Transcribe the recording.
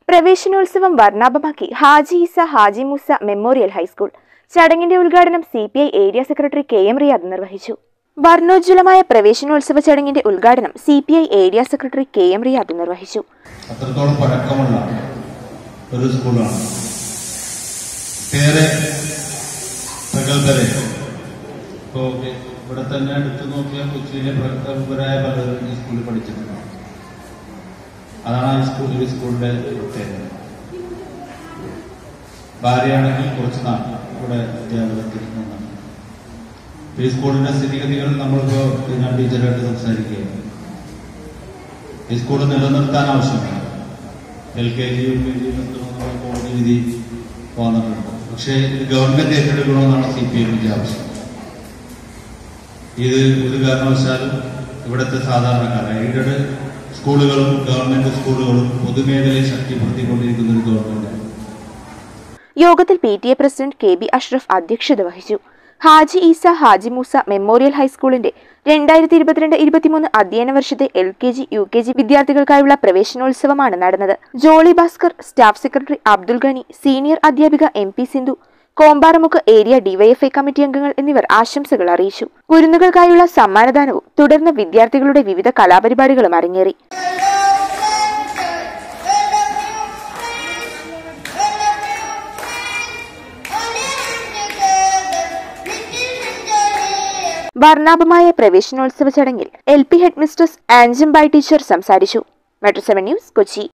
പ്രവേശനോത്സവം വർണ്ണാഭമാക്കി Haji Isa Haji Moosa memorial high school ചടങ്ങിന്റെ ഉദ്ഘാടനം C P I area secretary K M Riyad നിർവഹിച്ചു വർണ്ണോജ്വലമായ പ്രവേശനോത്സവ ചടങ്ങിന്റെ ഉദ്ഘാടനം C P I area secretary K M Riyad നിർവഹിച്ചു അത്രത്തോളം പഴക്കമുള്ള ഒരു സ്കൂളാണ് ഏറെ പ്രഗത്ഭരെ ഇപ്പോ ഇവിടെ തന്നെ എടുത്തു നോക്കിയാൽ കൊച്ചിയിലെ പ്രഗത്ഭരായ പലരും ഈ സ്കൂളിൽ പഠിച്ചിട്ടുണ്ട് അതാണ് ഈ സ്കൂൾ ഈ സ്കൂളിന്റെ പ്രത്യേകത ഭാര്യയാണെങ്കിൽ കുറച്ച് നാൾ ഇവിടെ അധ്യാപകത്തിൽ നിന്നാണ് ഈ സ്കൂളിന്റെ സ്ഥിതിഗതികൾ നമ്മളിപ്പോ ഞാൻ ടീച്ചറായിട്ട് സംസാരിക്കുകയാണ് ഈ സ്കൂൾ നിലനിർത്താൻ ആവശ്യമാണ് L K G U K G കോടതി വിധി വന്നിട്ടുണ്ട് പക്ഷേ ഇത് ഗവൺമെന്റ് ഏറ്റെടുക്കണമെന്നാണ് സി പി എമ്മിന്റെ ആവശ്യം ഇത് ഒരു കാരണവശാലും ഇവിടുത്തെ സാധാരണക്കാർ എയ്ഡഡ് സ്കൂളുകളും ഗവൺമെന്റ് സ്കൂളുകളും പൊതുമേഖലയെ ശക്തിപ്പെടുത്തിക്കൊണ്ടിരിക്കുന്ന ഒരു ഗവൺമെന്റാണ് യോഗത്തിൽ P T A president K B Ashraf അധ്യക്ഷത വഹിച്ചു ഹാജി ഈസ ഹാജി മൂസ മെമ്മോറിയൽ ഹൈസ്കൂളിന്റെ രണ്ടായിരത്തി ഇരുപത്തിരണ്ട് ഇരുപത്തിമൂന്ന് അധ്യയന വർഷത്തെ L K G U K G വിദ്യാർത്ഥികൾക്കായുള്ള പ്രവേശനോത്സവമാണ് നടന്നത് Jolly Bhaskar staff secretary Abdul Gani senior അധ്യാപിക M P Sindhu Kombaramukku area DYFI committee അംഗങ്ങൾ എന്നിവർ ആശംസകൾ അറിയിച്ചു കുരുന്നുകൾക്കായുള്ള സമ്മാനദാനവും തുടർന്ന് വിദ്യാർത്ഥികളുടെ വിവിധ കലാപരിപാടികളും അരങ്ങേറി വർണ്ണാഭമായ പ്രവേശനോത്സവ ചടങ്ങിൽ എൽ പി ഹെഡ് മിസ്റ്റേഴ്സ് ആൻജംബായ് ടീച്ചർ സംസാരിച്ചു മെട്രോ സെവൻ ന്യൂസ് കൊച്ചി